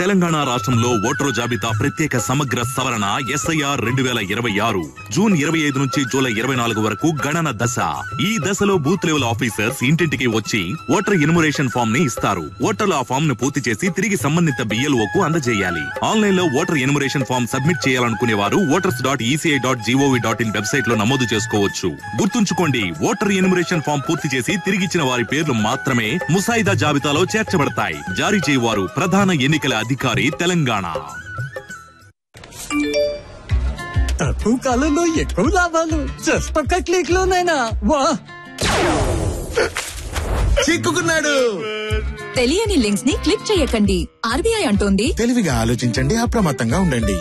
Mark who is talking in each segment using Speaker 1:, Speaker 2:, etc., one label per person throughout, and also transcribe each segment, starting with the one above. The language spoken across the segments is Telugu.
Speaker 1: తెలంగాణ రాష్ట్రంలో ఓటరు జాబితా ప్రత్యేక సమగ్ర సవరణ ఎస్ఐఆర్ రెండు వేల ఇరవై ఆరు జూన్ ఇరవై ఐదు నుంచి జూలై ఇరవై నాలుగు వరకు గణన దశ ఈ దశలో బూత్ లెవెల్ ఆఫీసర్స్ ఇంటింటికి వచ్చి ఓటర్ ఇన్మురేషన్ ఫామ్ ని ఇస్తారు ఓటర్లు ఆ ఫామ్ ను పూర్తి చేసి తిరిగి సంబంధిత బిఎల్ఓ కు అందజేయాలి ఆన్లైన్ లో ఓటర్ ఇన్మురేషన్ ఫామ్ సబ్మిట్ చేయాలనుకునే వారు voters dot ECI dot GOV dot in website లో నమోదు చేసుకోవచ్చు గుర్తుంచుకోండి ఓటర్ ఇన్మురేషన్ ఫామ్ పూర్తి చేసి తిరిగిచ్చిన వారి పేర్లు మాత్రమే ముసాయిదా జాబితాలో చేర్చబడతాయి జారీ చేయవారు ప్రధాన ఎన్నికల అధికారి తెలంగాణ
Speaker 2: తక్కువ కాలంలో ఎక్కువ లాభాలు జస్ట్ ఒక్క క్లిక్ లోనైనా వా
Speaker 3: చిక్కుకున్నాడు
Speaker 4: తెలియని లింక్స్ ని క్లిక్ చేయకండి ఆర్బీఐ అంటోంది
Speaker 3: తెలివిగా ఆలోచించండి అప్రమత్తంగా ఉండండి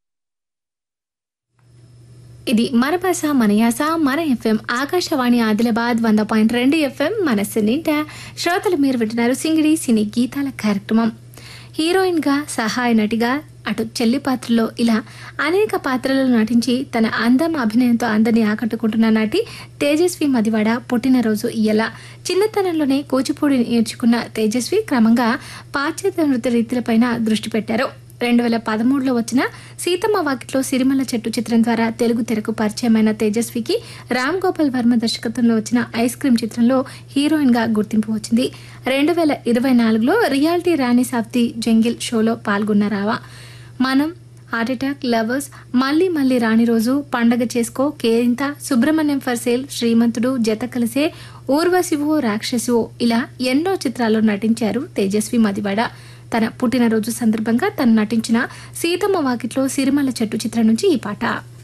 Speaker 5: ఇది మన భాష మన యాస మన ఎఫ్ఎం ఆకాశవాణి ఆదిలాబాద్ వంద పాయింట్ రెండు ఎఫ్ఎం మనస్సు నిండా శ్రోతలు మీరు వింటున్నారు సింగిడి సినీ గీతాల కార్యక్రమం హీరోయిన్గా సహాయ నటిగా అటు చెల్లి పాత్రలో ఇలా అనేక పాత్రలలో నటించి తన అందం అభినయంతో అందరినీ ఆకట్టుకుంటున్న నటి తేజస్వి మదివాడ పుట్టినరోజు ఇయ్యల చిన్నతనంలోనే కూచిపూడి నేర్చుకున్న తేజస్వి క్రమంగా పాశ్చాత్య నృత్య రీతులపైన దృష్టి పెట్టారు రెండు వేల పదమూడులో వచ్చిన సీతమ్మ వాకిట్లో సిరిమల్ల చెట్టు చిత్రం ద్వారా తెలుగు తెరకు పరిచయమైన తేజస్వికి రామ్ గోపాల్ వర్మ దర్శకత్వంలో వచ్చిన ఐస్ క్రీమ్ చిత్రంలో హీరోయిన్ గా గుర్తింపు వచ్చింది రెండు వేల ఇరవై నాలుగులో reality Rani of the jungle షోలో పాల్గొన్న రావా మనం హార్ట్ అటాక్ లవర్స్ మళ్ళీ మళ్ళీ రాని రోజు పండగ చేసుకో కేరింత సుబ్రహ్మణ్యం ఫర్ సేల్ శ్రీమంతుడు జత కలిసే ఊర్వశివో రాక్షసివో ఇలా ఎన్నో చిత్రాల్లో నటించారు తేజస్వి మదివాడ తన పుట్టినరోజు సందర్భంగా తను నటించిన సీతమ్మ వాకిట్లో సిరిమల్ల చెట్టు చిత్రం నుంచి ఈ పాట